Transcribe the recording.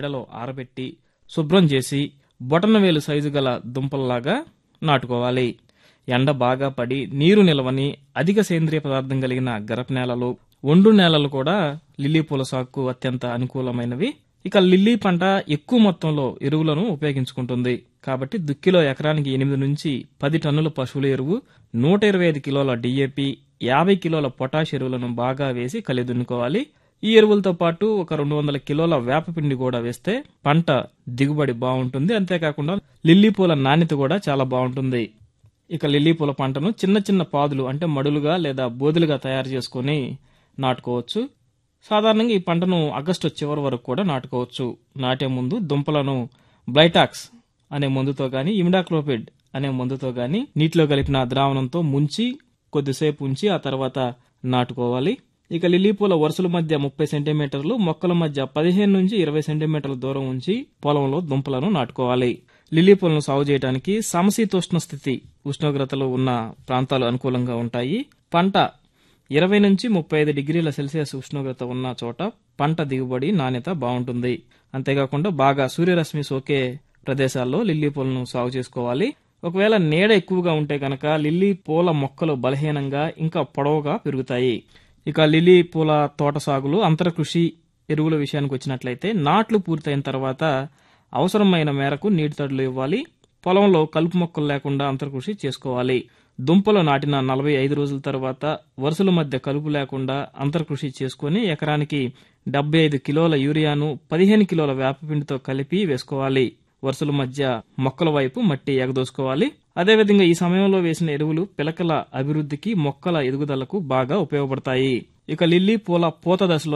ఎండలో ఆరబెట్టి శుభ్రం చేసి బొటనవేలు సైజు గల దుంపల్లాగా నాటుకోవాలి ఎండ బాగా పడి నీరు నిలవని అధిక సేంద్రియ పదార్థం కలిగిన గరప నేలలు ఒండు నేలలు కూడా లిల్లీ పూల సాగుకు అత్యంత అనుకూలమైనవి ఇక లిల్లీ పంట ఎక్కువ మొత్తంలో ఎరువులను ఉపయోగించుకుంటుంది కాబట్టి దుక్కిలో ఎకరానికి ఎనిమిది నుంచి పది టన్నుల పశువుల ఎరువు నూట ఇరవై ఐదు కిలోల డిఏపి యాభై కిలోల పొటాష్ ఎరువులను బాగా వేసి కలిదున్నుకోవాలి ఈ ఎరువులతో పాటు ఒక రెండు వందల కిలోల వేపపిండి కూడా వేస్తే పంట దిగుబడి బాగుంటుంది అంతేకాకుండా లిల్లీ పూల నాణ్యత కూడా చాలా బాగుంటుంది ఇక లిల్లీ పూల పంటను చిన్న చిన్న పాదులు అంటే మడులుగా లేదా బోదులుగా తయారు చేసుకొని నాటుకోవచ్చు సాధారణంగా ఈ పంటను ఆగస్టు చివరి వరకు కూడా నాటుకోవచ్చు నాటే ముందు దుంపలను బ్లైటాక్స్ అనే మందుతో గాని ఇమిడాక్లోపిడ్ అనే మందుతో గాని నీటిలో కలిపిన ద్రావణంతో ముంచి కొద్దిసేపు ఉంచి ఆ తర్వాత నాటుకోవాలి ఇక లిల్లీ పూల వరుసల మధ్య ముప్పై సెంటీమీటర్లు మొక్కల మధ్య పదిహేను నుంచి ఇరవై సెంటీమీటర్ల దూరం ఉంచి పొలంలో దుంపలను నాటుకోవాలి లిల్లీ పూలను సాగు చేయడానికి సమశీతోష్ణ స్థితి ఉష్ణోగ్రతలు ఉన్న ప్రాంతాలు అనుకూలంగా ఉంటాయి పంట ఇరవై నుంచి ముప్పై ఐదు డిగ్రీల సెల్సియస్ ఉష్ణోగ్రత ఉన్న చోట పంట దిగుబడి నాణ్యత బాగుంటుంది అంతేకాకుండా బాగా సూర్యరశ్మి సోకే ప్రదేశాల్లో లిల్లీ పూలను సాగు చేసుకోవాలి ఒకవేళ నీడ ఎక్కువగా ఉంటే కనుక లిల్లీ పూల మొక్కలు బలహీనంగా ఇంకా పొడవుగా పెరుగుతాయి ఇక లిల్లీ పూల తోట సాగులో అంతరకృషి ఎరువుల విషయానికి వచ్చినట్లయితే నాట్లు పూర్తయిన తర్వాత అవసరమైన మేరకు నీటి తడులు ఇవ్వాలి పొలంలో కలుపు మొక్కలు లేకుండా అంతర్కృషి చేసుకోవాలి దుంపలు నాటిన నలభై ఐదు రోజుల తర్వాత వరుసల మధ్య కలుపు లేకుండా అంతర్కృషి చేసుకుని ఎకరానికి డెబ్బై ఐదు కిలోల యూరియాను పదిహేను కిలోల వేపపిండితో కలిపి వేసుకోవాలి వరుసల మధ్య మొక్కల వైపు మట్టి ఎగదోసుకోవాలి అదేవిధంగా ఈ సమయంలో వేసిన ఎరువులు పిలకల అభివృద్ధికి మొక్కల ఎదుగుదలకు బాగా ఉపయోగపడతాయి ఇక లిల్లీ పూల పూత దశలో